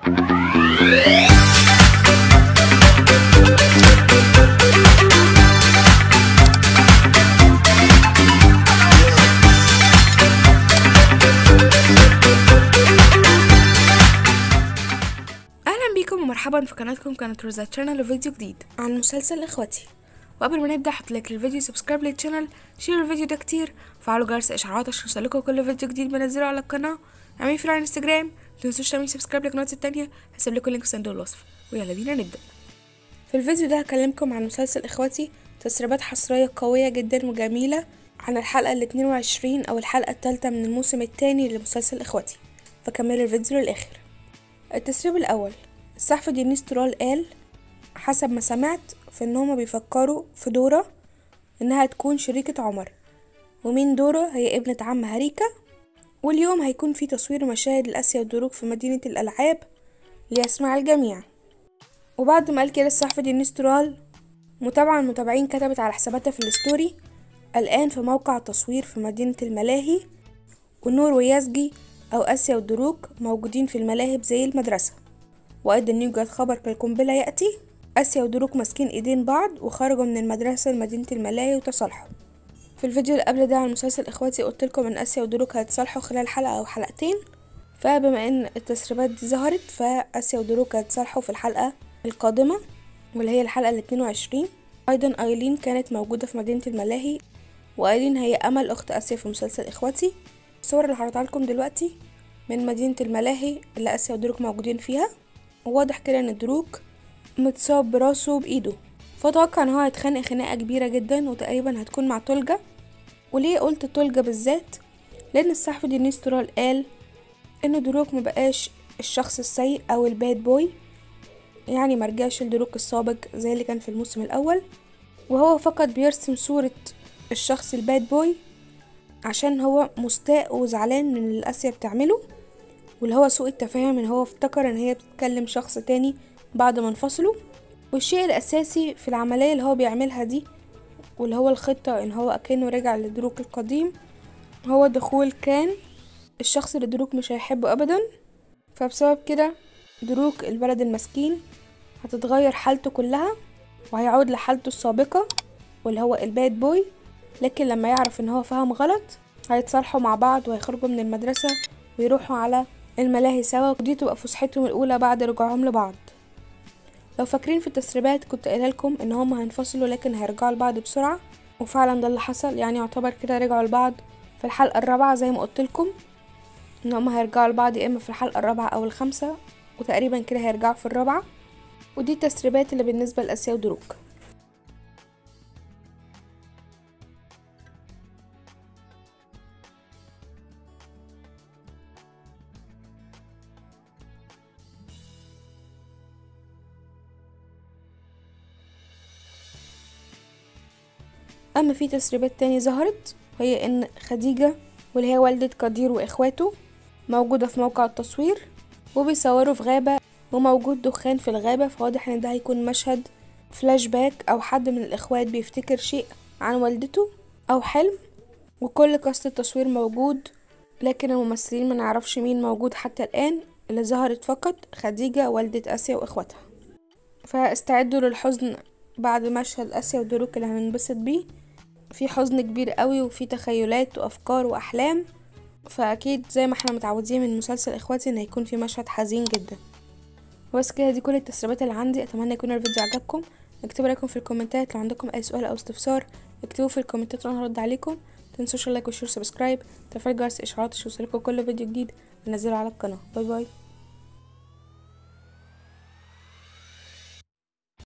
اهلا بيكم ومرحبا في قناتكم قناه روزا تشانل وفيديو جديد عن مسلسل اخواتي وقبل ما نبدا حط لايك للفيديو سبسكرايب للشانل شيروا الفيديو ده كتير فعلوا جرس اشعارات عشان يوصلكوا كل فيديو جديد بنزله على القناه اعملوا فولو على الانستجرام متنسوش تعملوا سبسكرايب للقنوات التانية هسيب لكم اللينك في صندوق الوصف ويلا بينا نبدا في الفيديو ده هكلمكم عن مسلسل اخواتي تسريبات حصريه قويه جدا وجميله عن الحلقه ال 22 او الحلقه الثالثه من الموسم الثاني لمسلسل اخواتي فكملوا الفيديو للاخر التسريب الأول الصحفي دينيس ترال قال حسب ما سمعت في ان هما بيفكروا في دورة انها تكون شريكة عمر ومين دورة هي ابنة عم هريكة واليوم هيكون في تصوير مشاهد لآسيا والدروك في مدينة الألعاب ليسمع الجميع وبعد ما قال كده الصحفي دينيس ترال متابعة المتابعين كتبت على حساباتها في الستوري الآن في موقع تصوير في مدينة الملاهي ونور ويازجي أو آسيا والدروك موجودين في الملاهب زي المدرسة وأيضا يوجد خبر كالقنبلة يأتي آسيا ودروك ماسكين إيدين بعض وخرجوا من المدرسة لمدينة الملاهي وتصالحوا في الفيديو اللي قبل ده عن مسلسل إخواتي قلتلكم إن آسيا ودروك هيتصالحوا خلال حلقة أو حلقتين فبما إن التسريبات دي ظهرت فآسيا ودروك هيتصالحوا في الحلقة القادمة واللي هي الحلقة الاتنين وعشرين أيضا أيلين كانت موجودة في مدينة الملاهي وأيلين هي أمل أخت آسيا في مسلسل إخواتي الصور اللي هعرضها لكم دلوقتي من مدينة الملاهي اللي آسيا ودروك موجودين فيها وواضح كده ان دروك متصاب براسه بإيده فأتوقع ان هو هيتخانق خناقة كبيرة جدا وتقريبا هتكون مع تولجا وليه قلت تولجا بالذات لأن الصحفي دينيس تورال قال ان دروك مبقاش الشخص السيء أو الباد بوي يعني مرجعش لدروك السابق زي اللي كان في الموسم الأول وهو فقط بيرسم صورة الشخص الباد بوي عشان هو مستاء وزعلان من اللي آسيا بتعمله واللي هو سوء التفاهم ان هو افتكر ان هي بتتكلم شخص تاني بعد ما انفصلوا والشيء الاساسي في العملية اللي هو بيعملها دي واللي هو الخطة ان هو اكنه رجع لدروك القديم هو دخول كان الشخص اللي دروك مش هيحبه ابدا فبسبب كده دروك الولد المسكين هتتغير حالته كلها وهيعود لحالته السابقة واللي هو الباد بوي لكن لما يعرف ان هو فهم غلط هيتصالحوا مع بعض وهيخرجوا من المدرسة ويروحوا على الملاهي سوا ودي تبقى فسحتهم الأولى بعد رجوعهم لبعض لو فاكرين في التسريبات كنت قايله لكم ان هما هينفصلوا لكن هيرجعوا لبعض بسرعة وفعلا ده اللي حصل يعني يعتبر كده رجعوا لبعض في الحلقة الرابعة زي ما قلت لكم ان هما هيرجعوا لبعض يا اما في الحلقة الرابعة او الخامسة وتقريبا كده هيرجعوا في الرابعة ودي التسريبات اللي بالنسبة لآسيا ودروك اما في تسريبات تاني ظهرت وهي ان خديجة واللي هي والدة قدير واخواته موجودة في موقع التصوير وبيصوروا في غابة وموجود دخان في الغابة فواضح ان ده هيكون مشهد فلاش باك او حد من الاخوات بيفتكر شيء عن والدته او حلم وكل كاست التصوير موجود لكن الممثلين ما نعرفش مين موجود حتى الان اللي ظهرت فقط خديجة والدة اسيا واخواتها فاستعدوا للحزن بعد مشهد اسيا ودروك اللي هننبسط بيه في حزن كبير قوي وفي تخيلات وافكار واحلام فاكيد زي ما احنا متعودين من مسلسل اخواتي ان هيكون في مشهد حزين جدا وبس كده دي كل التسريبات اللي عندي اتمنى يكون الفيديو عجبكم اكتبوا رايكم في الكومنتات لو عندكم اي سؤال او استفسار اكتبوه في الكومنتات وانا هرد عليكم متنسوش اللايك والشير سبسكرايب تفعيل جرس اشعارات عشان يوصلكوا كل فيديو جديد بنزله على القناه باي باي